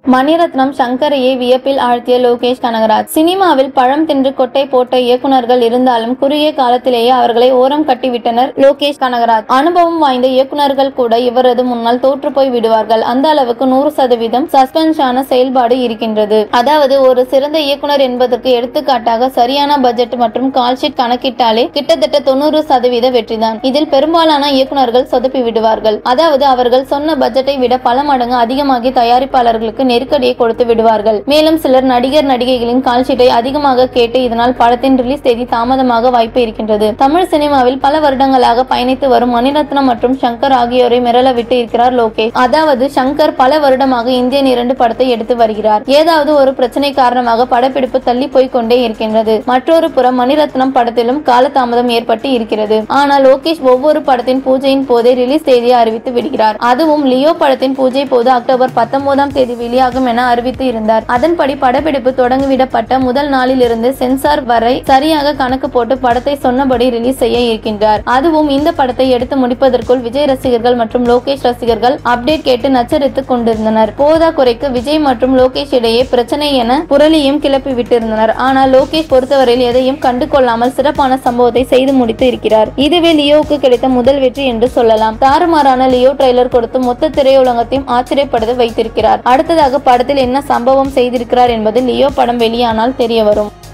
மணிரத்னம் சங்கரையை வியப்பில் ஆழ்த்திய லோகேஷ் கனகராஜ் சினிமாவில் பழம் தின்று கொட்டை போட்ட இயக்குனர்கள் இருந்தாலும் குறுகிய காலத்திலேயே அவர்களை ஓரம் கட்டிவிட்டனர் லோகேஷ் கனகராஜ் அனுபவம் வாய்ந்த இயக்குனர்கள் கூட இவரது முன்னால் தோற்று போய் விடுவார்கள் அந்த அளவுக்கு நூறு சதவீதம் சஸ்பென்ஷான செயல்பாடு இருக்கின்றது அதாவது ஒரு சிறந்த இயக்குனர் என்பதற்கு எடுத்துக்காட்டாக சரியான பட்ஜெட் மற்றும் கால்ஷீட் கணக்கிட்டாலே கிட்டத்தட்ட தொண்ணூறு சதவீத வெற்றிதான் இதில் பெரும்பாலான இயக்குனர்கள் சொதப்பி விடுவார்கள் அதாவது அவர்கள் சொன்ன பட்ஜெட்டை விட பல மடங்கு அதிகமாகி தயாரிப்பாளர்களுக்கு நெருக்கடியை கொடுத்து விடுவார்கள் மேலும் சிலர் நடிகர் நடிகைகளின் கால்ஷீட்டை அதிகமாக கேட்டு இதனால் படத்தின் ரிலீஸ் தேதி தாமதமாக வாய்ப்பு இருக்கின்றது தமிழ் சினிமாவில் பல வருடங்களாக பயணித்து வரும் மணிரத்னம் மற்றும் சங்கர் ஆகியோரை மிரள விட்டு இருக்கிறார் லோகேஷ் அதாவது சங்கர் பல வருடமாக இந்தியன் இரண்டு படத்தை எடுத்து வருகிறார் ஏதாவது ஒரு பிரச்சனை காரணமாக படப்பிடிப்பு தள்ளி போய் கொண்டே இருக்கின்றது மற்றொரு புறம் மணிரத்னம் படத்திலும் காலதாமதம் ஏற்பட்டு இருக்கிறது ஆனால் லோகேஷ் ஒவ்வொரு படத்தின் பூஜையின் போதே ரிலீஸ் தேதியை அறிவித்து விடுகிறார் அதுவும் லியோ படத்தின் பூஜை போது அக்டோபர் பத்தொன்பதாம் தேதி வெளியாகும் என அறிவித்து இருந்தார் அதன்படி படப்பிடிப்பு தொடங்கிவிடப்பட்ட முதல் நாளில் இருந்து சென்சார் வரை சரியாக கணக்கு போட்டு படத்தை சொன்னபடி ரிலீஸ் செய்ய இருக்கின்றார் அதுவும் இந்த படத்தை எடுத்து முடிப்பதற்குள் விஜய் ரசிகர்கள் மற்றும் லோகேஷ் ரசிகர்கள் அப்டேட் கேட்டு நச்சரித்துக் கொண்டிருந்தனர் போதா குறைக்கு விஜய் மற்றும் லோகேஷ் இடையே பிரச்சனை என புரளியும் கிளப்பி விட்டிருந்தனர் ஆனால் லோகேஷ் பொறுத்தவரையில் எதையும் கண்டு கொள்ளாமல் சிறப்பான சம்பவத்தை செய்து முடித்து இருக்கிறார் இதுவே லியோவுக்கு கிடைத்த முதல் வெற்றி என்று சொல்லலாம் தாறுமாறான லியோ ட்ரெய்லர் கொடுத்து மொத்த திரையுலகத்தையும் ஆச்சரியப்படுத்த வைத்திருக்கிறார் அடுத்ததாக படத்தில் என்ன சம்பவம் செய்திருக்கிறார் என்பது லியோ படம் வெளியானால் தெரிய வரும்